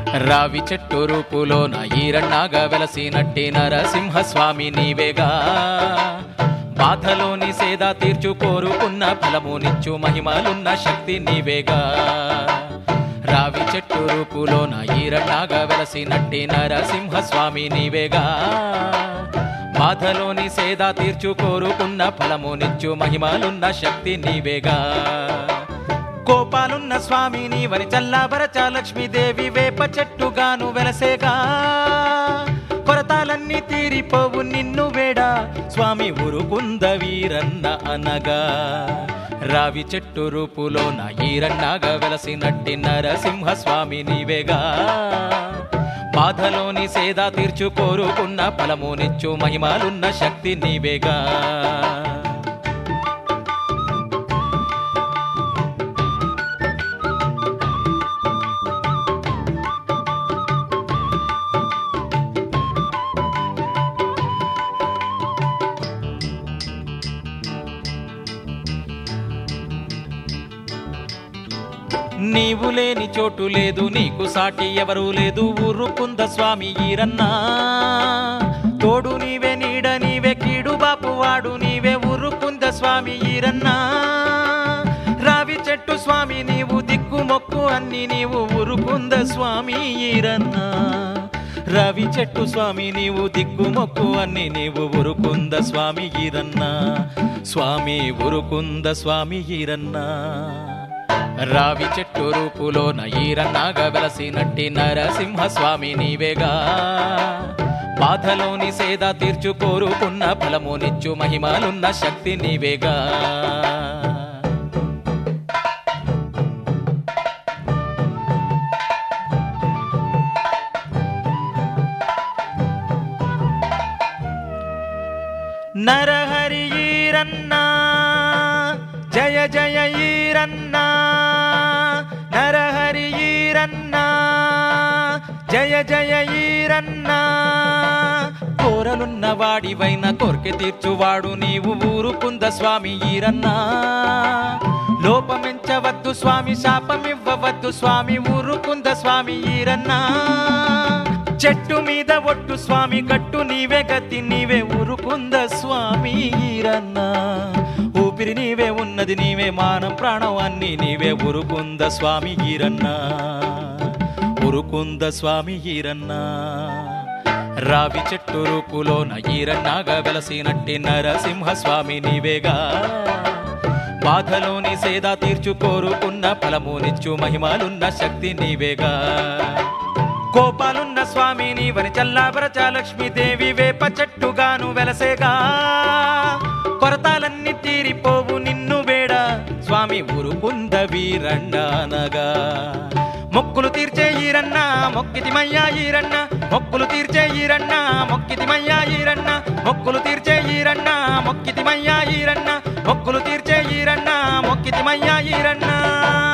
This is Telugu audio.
రావి చెట్టు రూపులోన ఈరన్నాగా వెలసినట్టి నరసింహస్వామి నీవేగా బాధలోని సేద తీర్చు కోరుకున్న ఫలమునిచ్చు మహిమలున్న శక్తి నీవేగా రావి చెట్టు రూపులోన ఈరన్నాగా వెలసినట్టి నరసింహస్వామి నీవేగా బాధలోని సేద తీర్చు కోరుకున్న ఫలమునిచ్చు మహిమలున్న శక్తి నీవేగా కోపాలున్న స్వామి నీవని చల్లాబరచ లక్ష్మీదేవి వేప చెట్టుగాను వెలసేగా కొరతాలన్నీ తీరిపోవు నిన్ను వేడా స్వామి ఉరుకుంద వీరన్న అనగా రావి చెట్టు రూపులోన ఈరన్నాగా వెలసినట్టి నరసింహ స్వామి నీవేగా బాధలోని సేద తీర్చు కోరుకున్న ఫలమునిచ్చు మహిమలున్న శక్తి నీవేగా నీవు లేని చోటు లేదు నీకు సాటి ఎవరు లేదు ఊరుకుంద స్వామి ఈరన్నా తోడు నీవే నీడ నీవే కీడు బాపు వాడు నీవే ఊరుకుంద స్వామి ఈరన్నా రావి చెట్టు స్వామి నీవు దిక్కు మొక్కు అన్ని నీవు ఊరుకుంద స్వామి ఈరన్నా రవి చెట్టు స్వామి నీవు దిక్కు మొక్కు అన్ని నీవు ఉరుకుంద స్వామి ఈరన్నా స్వామి ఉరుకుంద స్వామి ఈరన్నా రావి చెట్టు రూపులోన ఈరన్నాగా వెలసినట్టి నరసింహ స్వామి నీవేగా బాధలోని సేద తీర్చు కోరుకున్న ఫలమునిచ్చు మహిమలున్న శక్తి నీవేగా నరహరి ఈరన్నా జయ జయ ఈరన్నా నరహరి ఈరన్నా జయ జయ ఈరన్నా కోరలున్న వాడివైన కోర్కె తీర్చువాడు నీవు ఊరుకుంద స్వామి ఈరన్నా లోపమెంచవద్దు స్వామి శాపమివ్వవద్దు స్వామి ఊరుకుంద స్వామి ఈరన్నా చెట్టు మీద ఒట్టు స్వామి గట్టు నీవే గతి నీవే ఊరుకుంద స్వామి ఈరన్నా ఊపిరి నీవే ఉన్నది నీవే మానం ప్రాణం అన్ని నీవే ఉరుకుంద స్వామి ఈరన్నా ఉరుకుంద స్వామి ఈరన్నా రావి చెట్టు రూపులోన ఈరన్నాగా వెలసినట్టి నరసింహ స్వామి నీవేగా బాధలోని సేద తీర్చు కోరుకున్న ఫలమునిచ్చు మహిమలున్న శక్తి నీవేగా కోపాలున్న స్వామి నీవని చల్లాబరచ లక్ష్మీదేవి వేప చెట్టుగాను వెలసేగా కొరతాలన్నీ తీరిపోవు నిన్ను వేడ స్వామి ఉరుకుంద వీరన్నానగా మొక్కులు తీర్చే ఈరన్న మొక్కితిమయ్యా ఈరన్న మొక్కులు తీర్చే ఈరన్న మొక్కితిమయ్యా ఈరన్న మొక్కులు తీర్చే ఈరన్న మొక్కితిమయ్యా ఈరన్న మొక్కులు తీర్చే ఈరన్న మొక్కితిమయ్యా ఈరన్న